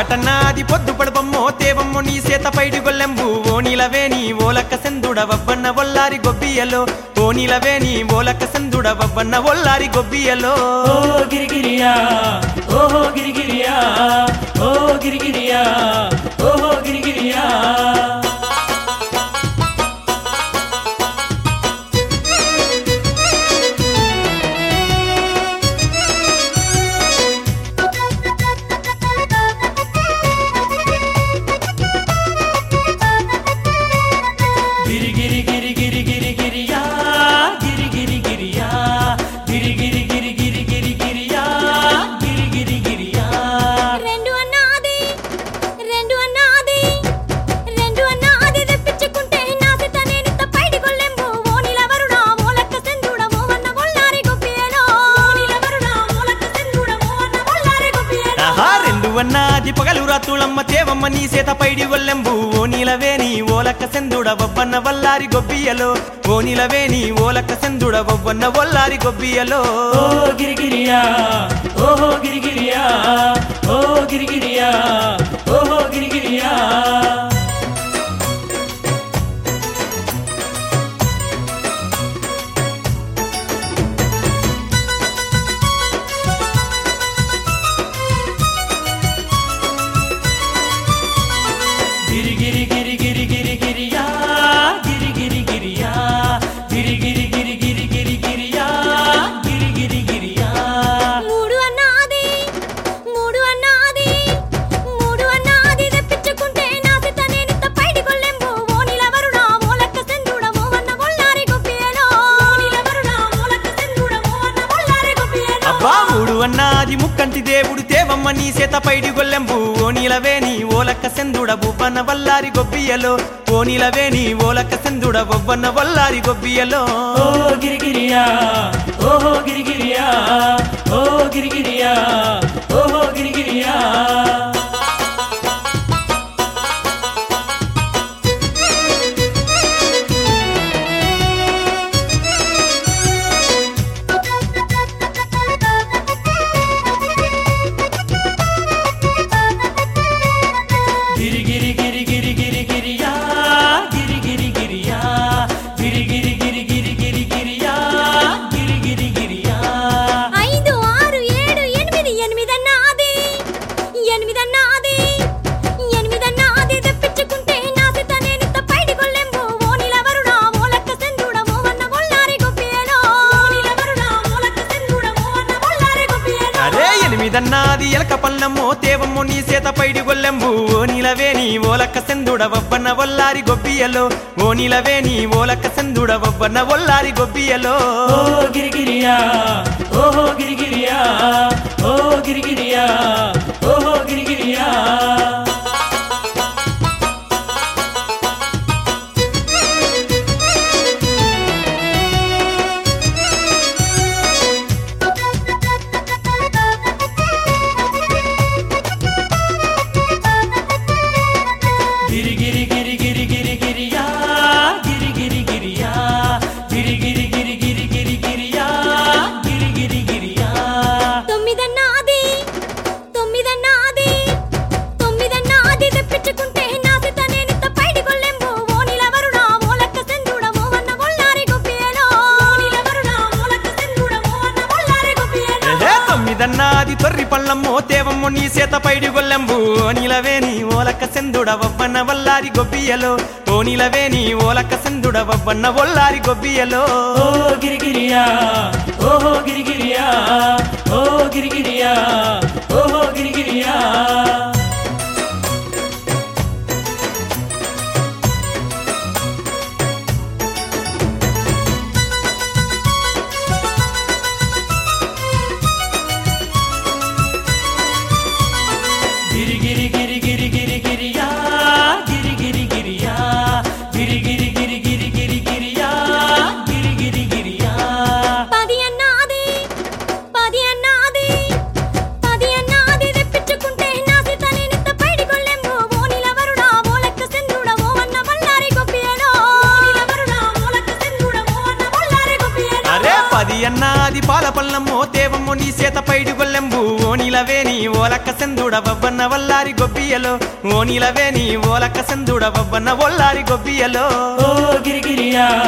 పాటన్నాది పొద్దు పడపమ్మో తేవమ్మో నీ సేత పైడి గొల్లెంబు ఓనిలవేని ఓలక్క సెందుడ వబ్బన్న ఒల్లారి గొబ్బియలో ఓనిలవేని ఓలక్క సెందుడ వబ్బన్న ఒల్లారి గొబ్బియలో ఓ గిరిగిరియా ఓహో గిరిగిరియా ఓ గిరిగిరియా ఓహో గిరిగిరియా గిరి గిరి గిరి గిరి గిరి గిరియా గిరి గిరి గిరియా గిరి గిరి గిరి గిరి గిరి గిరియా గిరి గిరి గిరియా రెండు అన్నాది రెండు అన్నాది రెండు అన్నాది తెప్పించుకుంటే నాసిత నేనిత పైడి గొల్లెంబు ఓనిలవరుడా మూలక్క సెందుడ మూవన్న బొల్లారి గొప్పియలో ఓనిలవరుడా మూలక్క సెందుడ మూవన్న బొల్లారి గొప్పియలో ఆహా రెండు అన్నాది పగలు రాతులమ్మ తేవమ్మ నీ సేత పైడి గొల్లెంబు ఓనిలవేని ఓలక్క సెందుడ వబ్బన్న వల్లారి గొబ్బియలో ఓనిలవేని ఓలక్క సెందుడ వబ్బన్న వల్లారి గొబ్బియలో ఓ గిరిగిరియా ఓహో గిరిగిరియా ఓ గిరిగిరియా ఓహో గిరిగిరియా గిరి గిరి గిరి గిరి గిరి గిరియా గిరి గిరి గిరియా గిరి గిరి గిరి గిరి గిరి గిరియా గిరి గిరి గిరియా మూడు అన్నాది మూడు అన్నాది మూడు అన్నాది తెప్పించుకుంటే నాసిత నేనిత పైడి గొల్లెంబు ఓనిలవరుడా మూలక్క సెందుడ మూవన్న బొల్లారి గొప్పియలో ఓనిలవరుడా మూలక్క సెందుడ మూవన్న బొల్లారి గొప్పియలో అబ్బా మూడు అన్నాది ముక్కంటి దేవుడు తేవమ్మ నీ సేత పైడి గొల్లెంబు ఓనిలవేని ఓలక్క సెందుడ బువ్వన్న వల్లారి గొబ్బియలో ఓనిలవేని ఓలక్క సెందుడ బొవ్వన్న వల్లారి గొబ్బియలో ఓ గిరిగిరియా ఓహో గిరిగిరియా ఓ గిరిగిరియా ఓహో గిరిగిరియా గిరి గిరి గిరి గిరి గిరి గిరియా గిరి గిరి గిరియా గిరి గిరి గిరి గిరి గిరి గిరియా గిరి గిరి గిరియా ఐదు ఆరు ఏడు ఎనిమిది ఎనిమిదన్నాది ఎనిమిదన్నాది ఎనిమిదన్నాది తెప్పించుకుంటే నాసిత నేనిత పైడి గొల్లెంబు ఓనిలవరుడా మూలక్క సెందుడ మూవన్న బొల్లారి గొప్పియలో ఓనిలవరుడా మూలక్క సెందుడ మూవన్న బొల్లారి గొప్పియలో అరే ఎనిమిదన్నాది ఎలక పల్లమ్మో తేవమ్మో నీ సేత పైడి గొల్లెంబు ఓనిలవేని ఓలక్క సెందుడ వబ్బన్న వల్లారి గొబ్బియలో ఓనిలవేని ఓలక్క సెందుడ వబ్బన్న వల్లారి గొబ్బియలో ఓ గిరిగిరియా ఓహో గిరిగిరియా ఓ గిరిగిరియా ఓహో గిరిగిరియా గిరి గిరి గిరి గిరి గిరి గిరియా గిరి గిరి గిరియా గిరి గిరి గిరి గిరి గిరి గిరియా గిరి గిరి గిరియా తొమ్మిదన్నాది తొమ్మిదన్నాది తొమ్మిదన్నాది తెప్పించుకుంటే నాసిత నేనిత పైడి గొల్లెంబు ఓనిలవరుడా మూలక్క సెందుడ మూవన్న బొల్లారి గొప్పియలో ఓనిలవరుడా మూలక్క సెందుడ మూవన్న బొల్లారి గొప్పియలో ఏహే తొమ్మిదన్నాది తొర్రి పళ్ళమ్మో తేవమ్మో నీ సేత పైడి గొల్లెంబు ఓనిలవేని ఓలక్క సెందుడ వబ్బన్న వల్లారి గొబ్బియలో ఓనిలవేని ఓలక్క సెందుడ వబ్బన్న వల్లారి గొబ్బియలో ఓ గిరిగిరియా ఓహో గిరిగిరియా ఓ గిరిగిరియా ఓహో గిరిగిరియా గిరి గిరి గిరి గిరి గిరి గిరియా గిరి గిరి గిరియా గిరి గిరి గిరి గిరి గిరి గిరియా గిరి గిరి గిరియా పది అన్నాది పది అన్నాది పది అన్నాది తెప్పించుకుంటే నాసిత అన్నాది పాల పల్లమ్మో దేవమ్మో నీ చేత పైడి గొల్లెంబు ఓనిలవేని ఓలక్క సెందుడ వవ్వన్న వల్లారి గొబ్బియలో ఓనిలవేని ఓలక్క సెందుడ వవ్వన్న వల్లారి గొబ్బియలో ఓ గిరిగిరియా